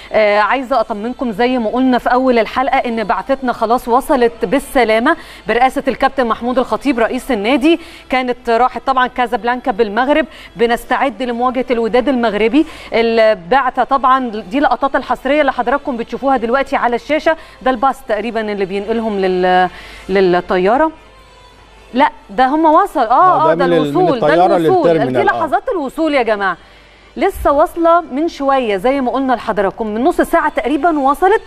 آه عايزه اطمنكم زي ما قلنا في اول الحلقه ان بعثتنا خلاص وصلت بالسلامه برئاسه الكابتن محمود الخطيب رئيس النادي كانت راحت طبعا كازابلانكا بالمغرب بنستعد لمواجهه الوداد المغربي البعثه طبعا دي لقطات الحصريه اللي حضراتكم بتشوفوها دلوقتي على الشاشه ده الباص تقريبا اللي بينقلهم لل للطياره لا ده هم وصل اه اه ده الوصول ده الوصول دي لحظات الوصول يا جماعه لسه واصله من شويه زي ما قلنا لحضراتكم من نص ساعه تقريبا وصلت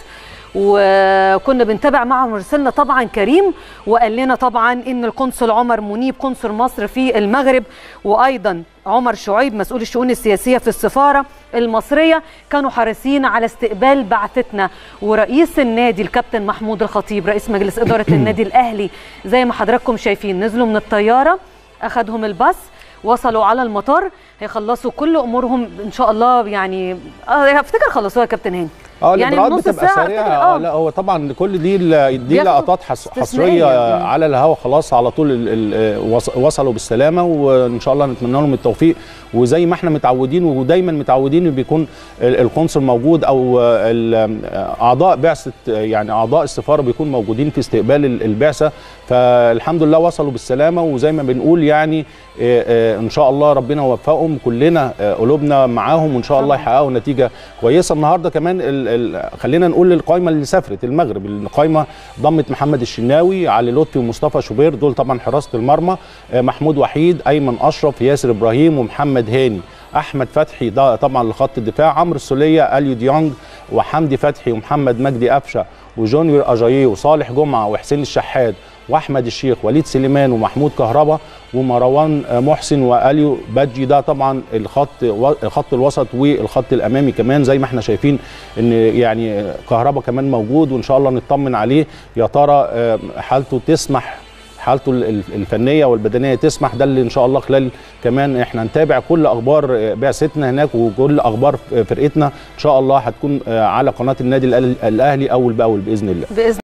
وكنا بنتابع مع مرسلنا طبعا كريم وقال لنا طبعا ان القنصل عمر منيب قنصل مصر في المغرب وايضا عمر شعيب مسؤول الشؤون السياسيه في السفاره المصريه كانوا حريصين على استقبال بعثتنا ورئيس النادي الكابتن محمود الخطيب رئيس مجلس اداره النادي الاهلي زي ما حضراتكم شايفين نزلوا من الطياره اخذهم الباص وصلوا على المطار هيخلصوا كل امورهم ان شاء الله يعني اه افتكر خلصوها يا كابتن هاني اه يعني نص بتبقى سريعه اه لا هو طبعا كل دي دي لقطات حصريه على الهواء خلاص على طول ال ال وصلوا بالسلامه وان شاء الله نتمنى لهم التوفيق وزي ما احنا متعودين ودايما متعودين بيكون القنصل موجود او اعضاء بعثه يعني اعضاء السفاره بيكون موجودين في استقبال البعثه فالحمد لله وصلوا بالسلامه وزي ما بنقول يعني ان شاء الله ربنا يوفقهم كلنا قلوبنا معاهم وان شاء الله يحققوا نتيجه كويسه النهارده كمان ال ال خلينا نقول القائمه اللي سافرت المغرب القائمه ضمت محمد الشناوي علي لطفي ومصطفى شوبير دول طبعا حراسه المرمى محمود وحيد ايمن اشرف ياسر ابراهيم ومحمد هاني احمد فتحي ده طبعا لخط الدفاع عمرو السوليه اليو ديونج وحمدي فتحي ومحمد مجدي قفشه وجونيور اجاييه وصالح جمعه وحسين الشحات واحمد الشيخ وليد سليمان ومحمود كهربا ومروان محسن واليو بادجي ده طبعا الخط خط الوسط والخط الامامي كمان زي ما احنا شايفين ان يعني كهربا كمان موجود وان شاء الله نطمن عليه يا ترى حالته تسمح حالته الفنيه والبدنيه تسمح ده اللي ان شاء الله خلال كمان احنا نتابع كل اخبار بعثتنا هناك وكل اخبار فرقتنا ان شاء الله هتكون على قناه النادي الاهلي اول باول باذن الله باذن